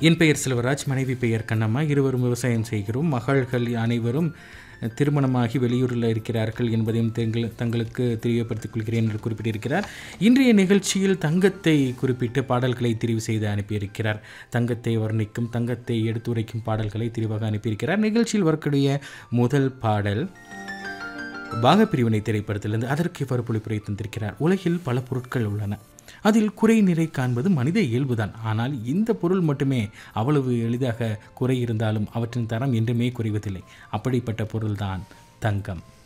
என் பெயர் செல்வராஜ் மனைவி பெயர் கண்ணம்மா இருவரும் விவசாயம் செய்கிறோம் மகள்கள் அனைவரும் திருமணமாகி வெளியூரில் இருக்கிறார்கள் என்பதையும் தங்கள் தங்களுக்கு தெரியப்படுத்திக் கொள்கிறேன் என்று குறிப்பிட்டிருக்கிறார் இன்றைய நிகழ்ச்சியில் தங்கத்தை குறிப்பிட்டு பாடல்களை தெரிவு செய்து அனுப்பியிருக்கிறார் தங்கத்தை வர்ணிக்கும் தங்கத்தை எடுத்துரைக்கும் பாடல்களை தெரிவாக அனுப்பியிருக்கிறார் நிகழ்ச்சியில் வரக்கூடிய முதல் பாடல் பாகப்பிரிவினை திரைப்படத்திலிருந்து அதற்கு இவ்வாறு பொழிப்புரை தந்திருக்கிறார் உலகில் பல பொருட்கள் உள்ளன அதில் குறை நிறை காண்பது மனித இயல்புதான் ஆனால் இந்த பொருள் மட்டுமே அவ்வளவு எளிதாக குறை இருந்தாலும் அவற்றின் தரம் என்றுமே குறைவதில்லை அப்படிப்பட்ட பொருள்தான் தங்கம்